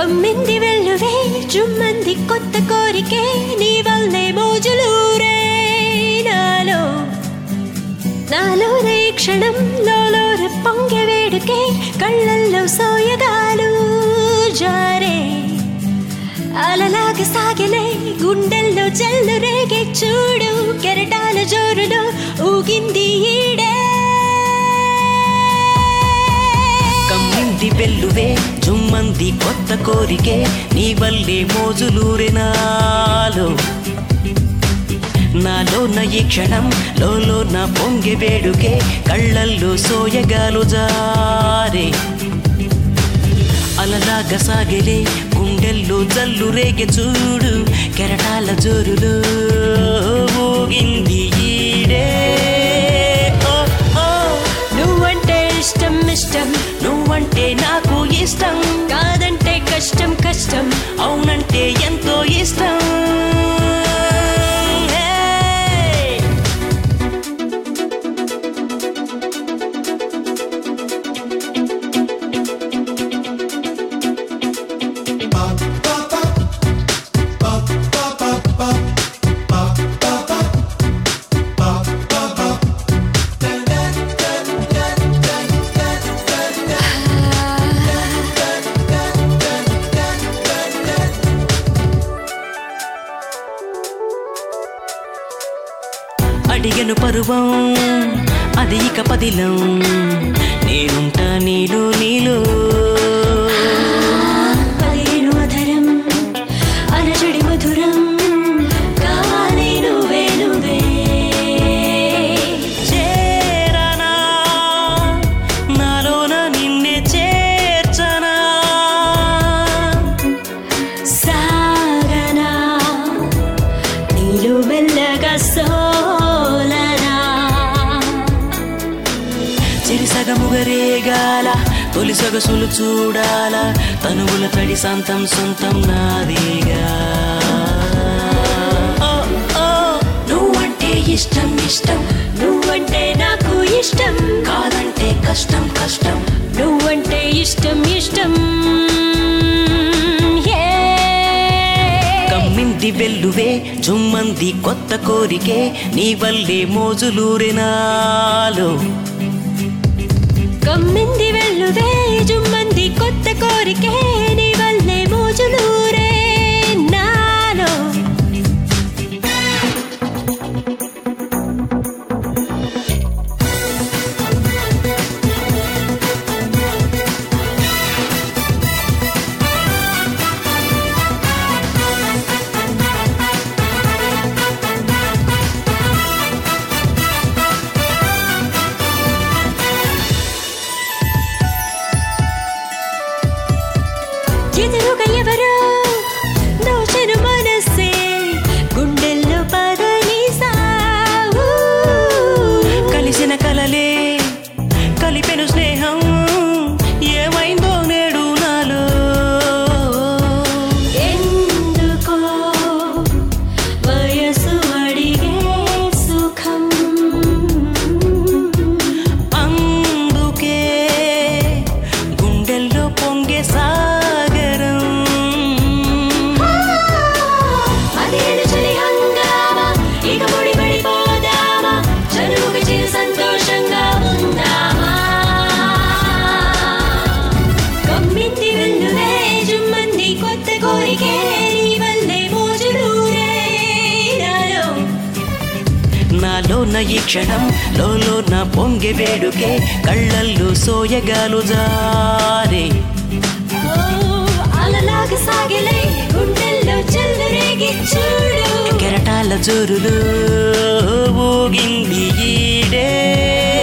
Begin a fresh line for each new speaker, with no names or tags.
కమ్మింది వెల్లువే జుమ్మంది కొత్త కోరికే నీ వల్లే మోజులూరే నాలో నాలోన ఈ క్షణం లోలోన పొంగె వేడుకే కళ్ళల్లో సోయగాలు జారే అలలాగా సాగిలే గుండెల్లో జల్లు రేగే చూడు కెరటాల జోరులో ఊగింది ఈడే
కమ్మింది వెల్లువే జుమ్మంది కొత్త కోరికే నీ వల్లే మోజులూరే నాలో నాలో నా ఈ క్షణం లోలో నా పొంగె వేడుకే కళ్ళల్లో సోయగాలు జారే అలలాగా సాగలే గుండెల్లో జల్లు రేగె చూడు కెరటాల జోరులో ఊగింది ఈడే ఓ ఓ
నువ్వంటే ఇష్టం ఇష్టం
నువ్వంటే నాకు ఇష్టం
కాదంటే కష్టం కష్టం
అవునంటే ఎంతో ఇష్టం హే! అడిగను పరువం అది ఇక పదిలం నేనుంటా నీలో నీలో
పదిహేను అధరం అనచడి మధురం కావాలి నువ్వే నువ్వే
చేరనా నాలోన నిన్నే చేర్చనా
సాగనా నీలో మెల్లగా సోలనా
చిరిసగముగరేగాల తొలి సొగసులు చూడాల తనువుల తడి సంతం సొంతం నాదేగా ఓ, ఓ, నువ్వంటే ఇష్టం ఇష్టం
నువ్వంటే నాకు ఇష్టం
కాదంటే కష్టం కష్టం
నువ్వంటే ఇష్టం ఇష్టం Yeah.
కమ్మింది వెల్లువే జుమ్మంది కొత్త కోరికే నీ వల్లే మోజులూరే నాలో
కమ్మింది వెల్లువే జుమ్మంది కొత్త కోరికే నీ వల్లే మోజులూరే నాలో ఎదురుగా ఎవరో దోచను మనసే గుండెల్లో పదనిసావు
కలిసిన కలలే కలిపెను స్నేహం ఏమైందో నేడు నాలో
ఎందుకో వయసు అడిగే సుఖం
అందుకే గుండెల్లో పొంగే సాగరం
అదేడు చలి హంగామా ఇక ముడి పడిపోదామా చదువుకు చిరు సంతోషంగా ఉందామా కమ్మింది వెల్లువే జుమ్మంది కొత్త కోరికే నీ వల్లే మోజులూరే నాలో
నాలో నా ఈ క్షణం లోలో నా పొంగే వేడుకే కళ్ళల్లో సోయగాలు జారే
ఓ, అలలాగా సాగలే గుండెల్లో చెల్లరేగి చూడు
కెరటాల జోరులు ఊగింది ఈడే